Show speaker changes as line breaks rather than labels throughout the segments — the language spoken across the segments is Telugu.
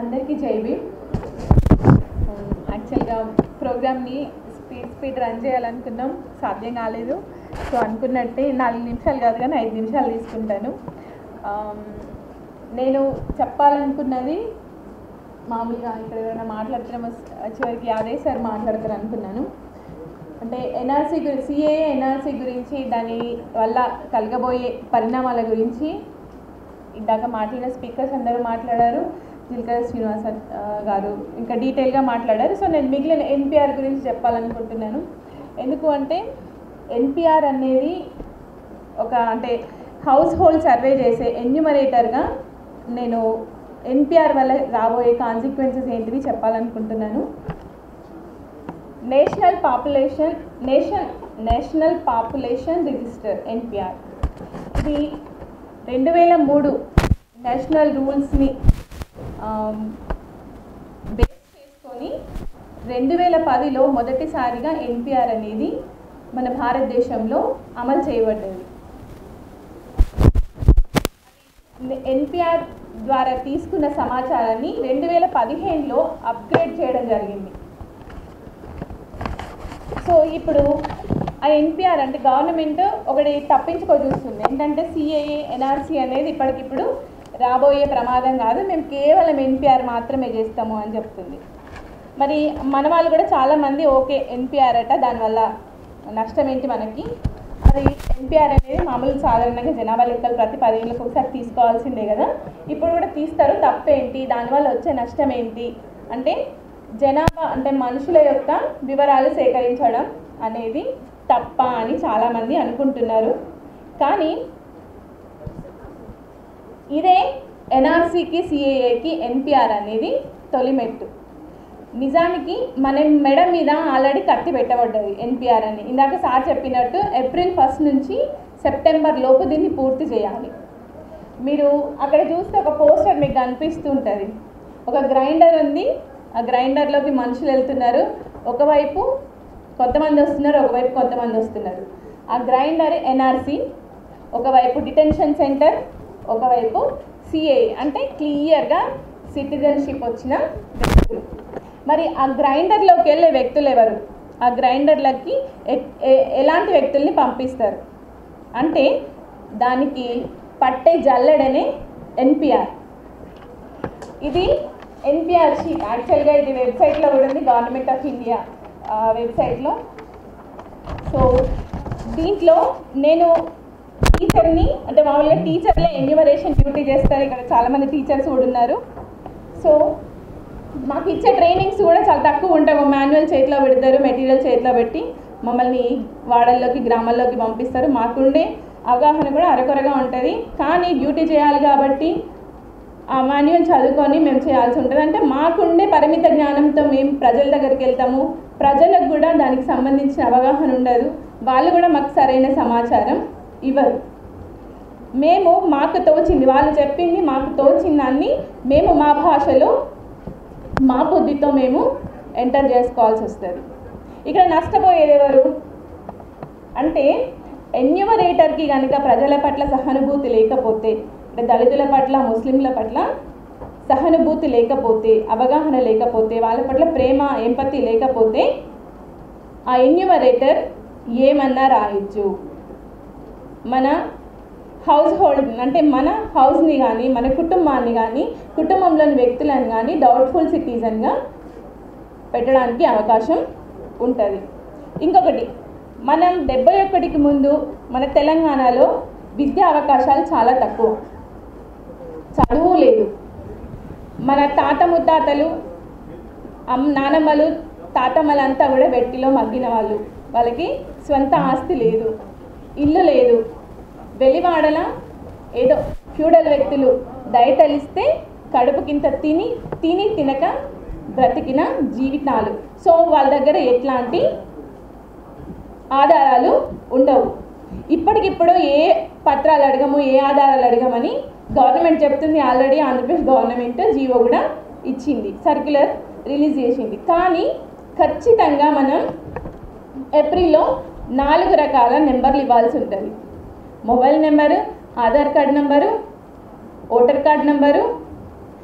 అందరికీ జైబీ యాక్చువల్గా ప్రోగ్రామ్ని స్పీడ్ స్పీడ్ రన్ చేయాలనుకున్నాం సాధ్యం కాలేదు సో అనుకున్నట్టే నాలుగు నిమిషాలు కాదు కానీ ఐదు నిమిషాలు తీసుకుంటాను Um, నేను చెప్పాలనుకున్నది మామూలుగా ఇక్కడ ఎవరైనా మాట్లాడుతున్న చివరికి యాదయ్య సార్ మాట్లాడతారు అనుకున్నాను అంటే ఎన్ఆర్సీ గురి సిఏఏ ఎన్ఆర్సీ గురించి దాని వల్ల కలగబోయే పరిణామాల గురించి ఇందాక మాట్లాడిన స్పీకర్స్ అందరూ మాట్లాడారు జిల్కర శ్రీనివాస ఆ, గారు ఇంకా డీటెయిల్గా మాట్లాడారు సో నేను మిగిలిన ఎన్పిఆర్ గురించి చెప్పాలనుకుంటున్నాను ఎందుకు అంటే ఎన్పిఆర్ అనేది ఒక అంటే హౌస్ హోల్డ్ సర్వే చేసే ఎన్యూమరేటర్గా నేను ఎన్పిఆర్ వల్ల రాబోయే కాన్సిక్వెన్సెస్ ఏంటివి చెప్పాలనుకుంటున్నాను national population nation national population register NPR ఇది రెండు వేల మూడు నేషనల్ రూల్స్ని బేస్ చేసుకొని రెండు వేల పదిలో మొదటిసారిగా ఎన్పిఆర్ అనేది మన భారతదేశంలో అమలు చేయబడ్డది ఎన్పిఆర్ ద్వారా తీసుకున్న సమాచారాన్ని రెండు వేల పదిహేనులో అప్గ్రేడ్ చేయడం జరిగింది సో ఇప్పుడు ఆ ఎన్పిఆర్ అంటే గవర్నమెంట్ ఒకటి తప్పించుకో చూస్తుంది ఏంటంటే సిఏఏ ఎన్ఆర్సీ అనేది ఇప్పటికిప్పుడు రాబోయే ప్రమాదం కాదు మేము కేవలం ఎన్పిఆర్ మాత్రమే చేస్తాము అని చెప్తుంది మరి మన వాళ్ళు కూడా చాలామంది ఓకే ఎన్పిఆర్ అట దానివల్ల నష్టం ఏంటి మనకి అది ఎన్పిఆర్ అనేది మామూలు సాధారణంగా జనాభా లెక్కలు ప్రతి పదేళ్ళకి ఒకసారి తీసుకోవాల్సిందే కదా ఇప్పుడు కూడా తీస్తారు తప్పేంటి దానివల్ల వచ్చే నష్టం ఏంటి అంటే జనాభా అంటే మనుషుల యొక్క వివరాలు సేకరించడం అనేది తప్ప అని చాలామంది అనుకుంటున్నారు కానీ ఇదే ఎన్ఆర్సీకి సిఏఏకి ఎన్పిఆర్ అనేది తొలిమెట్టు నిజానికి మన మెడ మీద ఆల్రెడీ కత్తి పెట్టబడ్డది ఎన్పిఆర్ అని ఇందాక సార్ చెప్పినట్టు ఏప్రిల్ ఫస్ట్ నుంచి సెప్టెంబర్ లోపు దీన్ని పూర్తి చేయాలి మీరు అక్కడ చూస్తే ఒక పోస్టర్ మీకు కనిపిస్తుంటుంది ఒక గ్రైండర్ ఉంది ఆ గ్రైండర్లోకి మనుషులు వెళ్తున్నారు ఒకవైపు కొంతమంది వస్తున్నారు ఒకవైపు కొంతమంది వస్తున్నారు ఆ గ్రైండర్ ఎన్ఆర్సి ఒకవైపు డిటెన్షన్ సెంటర్ ఒకవైపు సిఏ అంటే క్లియర్గా సిటిజన్షిప్ వచ్చిన వ్యక్తులు మరి ఆ గ్రైండర్లోకి వెళ్ళే వ్యక్తులు ఎవరు ఆ గ్రైండర్లకి ఎ- ఎ- ఎలాంటి వ్యక్తుల్ని పంపిస్తారు అంటే దానికి పట్టే జల్లెడనే ఎన్పిఆర్ ఇది ఎన్పిఆర్ షీట్ యాక్చువల్గా ఇది వెబ్సైట్లో కూడా ఉంది గవర్నమెంట్ ఆఫ్ ఇండియా వెబ్సైట్లో సో దీంట్లో నేను టీచర్ని అంటే మామూలుగా టీచర్లే ఎన్యూమరేషన్ డ్యూటీ చేస్తారు ఇక్కడ చాలామంది టీచర్స్ కూడా ఉన్నారు సో మాకు ఇచ్చే ట్రైనింగ్స్ కూడా చాలా తక్కువ ఉంటాయి మాన్యువల్ చేతిలో పెడతారు మెటీరియల్ చేతిలో పెట్టి మమ్మల్ని వాడల్లోకి గ్రామాల్లోకి పంపిస్తారు మాకుండే అవగాహన కూడా అరకొరగా ఉంటుంది కానీ డ్యూటీ చేయాలి కాబట్టి ఆ మాన్యువల్ చదువుకొని మేము చేయాల్సి ఉంటుంది అంటే మాకుండే పరిమిత జ్ఞానంతో మేము ప్రజల దగ్గరికి వెళ్తాము ప్రజలకు కూడా దానికి సంబంధించిన అవగాహన ఉండదు వాళ్ళు కూడా మాకు సరైన సమాచారం ఇవ్వరు మేము మాకు తోచింది వాళ్ళు చెప్పింది మాకు తోచిన దాన్ని మేము మా భాషలో మా బుద్ధితో మేము ఎంటర్ చేసుకోవాల్సి వస్తుంది ఇక్కడ నష్టపోయేది ఎవరు అంటే ఎన్యూమరేటర్కి కనుక ప్రజల పట్ల సహానుభూతి లేకపోతే అంటే దళితుల పట్ల ముస్లింల పట్ల సహానుభూతి లేకపోతే అవగాహన లేకపోతే వాళ్ళ పట్ల ప్రేమ ఎంపతి లేకపోతే ఆ ఎన్యూమరేటర్ ఏమన్నా రాయొచ్చు మన హౌస్ హోల్డ్ అంటే మన హౌస్ని కానీ మన కుటుంబాన్ని కానీ కుటుంబంలోని వ్యక్తులను కానీ డౌట్ఫుల్ సిటిజన్గా పెట్టడానికి అవకాశం ఉంటుంది ఇంకొకటి మనం డెబ్బై ఒకటికి ముందు మన తెలంగాణలో విద్యా అవకాశాలు చాలా తక్కువ చదువు లేదు మన తాత ముత్తాతలు అమ్ నానమ్మలు తాతమ్మలంతా కూడా వెట్టిలో మగ్గిన వాళ్ళు వాళ్ళకి స్వంత ఆస్తి లేదు ఇల్లు లేదు వెలివాడల ఏదో ఫ్యూడల్ వ్యక్తులు దయతలిస్తే కడుపుకింత తిని తిని తినక బ్రతికిన జీవితాలు సో వాళ్ళ దగ్గర ఎట్లాంటి ఆధారాలు ఉండవు ఇప్పటికిప్పుడు ఏ పత్రాలు అడగము ఏ ఆధారాలు అడగమని గవర్నమెంట్ చెప్తుంది ఆల్రెడీ ఆంధ్రప్రదేశ్ గవర్నమెంట్ జీవో కూడా ఇచ్చింది సర్క్యులర్ రిలీజ్ చేసింది కానీ ఖచ్చితంగా మనం ఏప్రిల్లో నాలుగు రకాల నెంబర్లు ఇవ్వాల్సి ఉంటుంది mobile number Aadhaar card number voter card number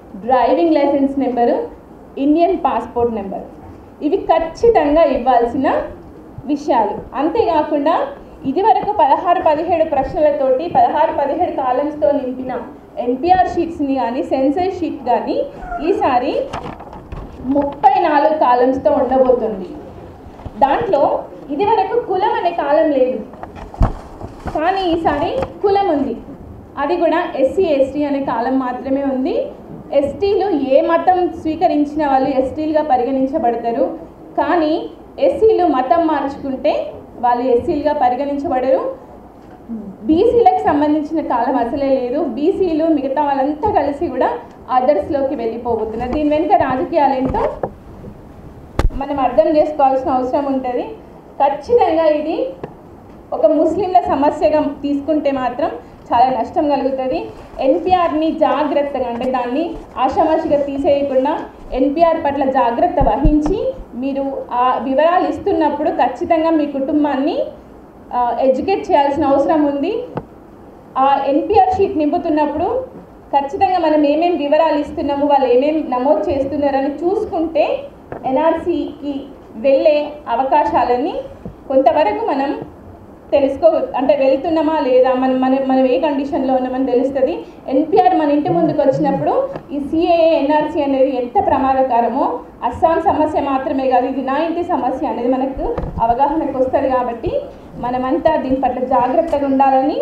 driving licence number Indian passport number ఇవి ఖచ్చితంగా ఇవ్వాల్సిన విషయాలు అంతేకాకుండా ఇదివరకు పదహారు పదిహేడు ప్రశ్నలతోటి పదహారు పదిహేడు కాలమ్స్తో నింపిన ఎన్పిఆర్ షీట్స్ని కానీ సెన్సర్ షీట్ కానీ ఈసారి ముప్పై నాలుగు కాలమ్స్తో ఉండబోతుంది దాంట్లో ఇదివరకు కులం అనే కాలం లేదు కానీ ఈసారి కులం ఉంది అది కూడా ఎస్సీ ఎస్టీ అనే కాలం మాత్రమే ఉంది ఎస్టీలు ఏ మతం స్వీకరించిన వాళ్ళు ఎస్టీలుగా పరిగణించబడతారు కానీ ఎస్సీలు మతం మార్చుకుంటే వాళ్ళు ఎస్సీలుగా పరిగణించబడరు బీసీలకు సంబంధించిన కాలం అసలే లేదు బీసీలు మిగతా వాళ్ళంతా కలిసి కూడా అదర్స్లోకి వెళ్ళిపోబోతున్నారు దీని వెనుక రాజకీయాలు ఏంటో మనం అర్థం చేసుకోవాల్సిన అవసరం ఉంటుంది ఖచ్చితంగా ఇది ఒక ముస్లింల సమస్యగా తీసుకుంటే మాత్రం చాలా నష్టం కలుగుతుంది ఎన్పిఆర్ని జాగ్రత్తగా అంటే దాన్ని ఆషామాషిగా తీసేయకుండా ఎన్పిఆర్ పట్ల జాగ్రత్త వహించి మీరు ఆ వివరాలు ఇస్తున్నప్పుడు ఖచ్చితంగా మీ కుటుంబాన్ని ఎడ్యుకేట్ చేయాల్సిన అవసరం ఉంది ఆ ఎన్పిఆర్ షీట్ నింపుతున్నప్పుడు ఖచ్చితంగా మనం ఏమేం వివరాలు ఇస్తున్నాము వాళ్ళు ఏమేం నమోదు చేస్తున్నారని చూసుకుంటే ఎన్ఆర్సీకి వెళ్ళే అవకాశాలని కొంతవరకు మనం తెలుసుకో అంటే వెళ్తున్నామా లేదా మనం మనం మనం ఏ కండిషన్లో ఉన్నామని తెలుస్తుంది ఎన్పిఆర్ మన ఇంటి ముందుకు వచ్చినప్పుడు ఈ సిఏఏ ఎన్ఆర్సీ అనేది ఎంత ప్రమాదకరమో అస్సాం సమస్య మాత్రమే కాదు ఇది నా ఇంటి సమస్య అనేది మనకు అవగాహనకు వస్తుంది కాబట్టి మనమంతా దీని పట్ల జాగ్రత్తగా ఉండాలని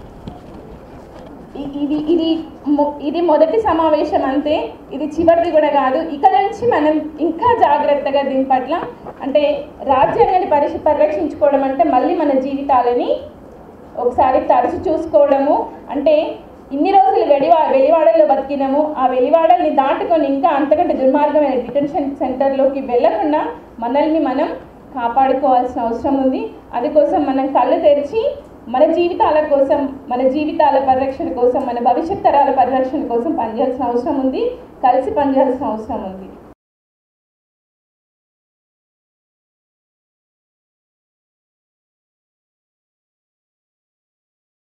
ఇ- ఇది ఇది మొ- ఇది మొదటి సమావేశం అంతే ఇది చివరిది కూడా కాదు ఇక నుంచి మనం ఇంకా జాగ్రత్తగా దీని పట్ల అంటే రాజ్యాంగాన్ని పరిశ పరిరక్షించుకోవడం అంటే మళ్ళీ మన జీవితాలని ఒకసారి తరచు చూసుకోవడము అంటే ఇన్ని రోజులు వెడివా వెలివాడల్లో బతికినాము ఆ వెలివాడల్ని దాటుకొని ఇంకా అంతకంటే దుర్మార్గమైన డిటెన్షన్ సెంటర్లోకి వెళ్ళకుండా మనల్ని మనం కాపాడుకోవాల్సిన అవసరం ఉంది అందుకోసం మనం కళ్ళు తెరిచి మన జీవితాల కోసం మన జీవితాల పరిరక్షణ కోసం మన భవిష్యత్ తరాల పరిరక్షణ కోసం పనిచేయాల్సిన అవసరం ఉంది కలిసి పనిచేయాల్సిన అవసరం ఉంది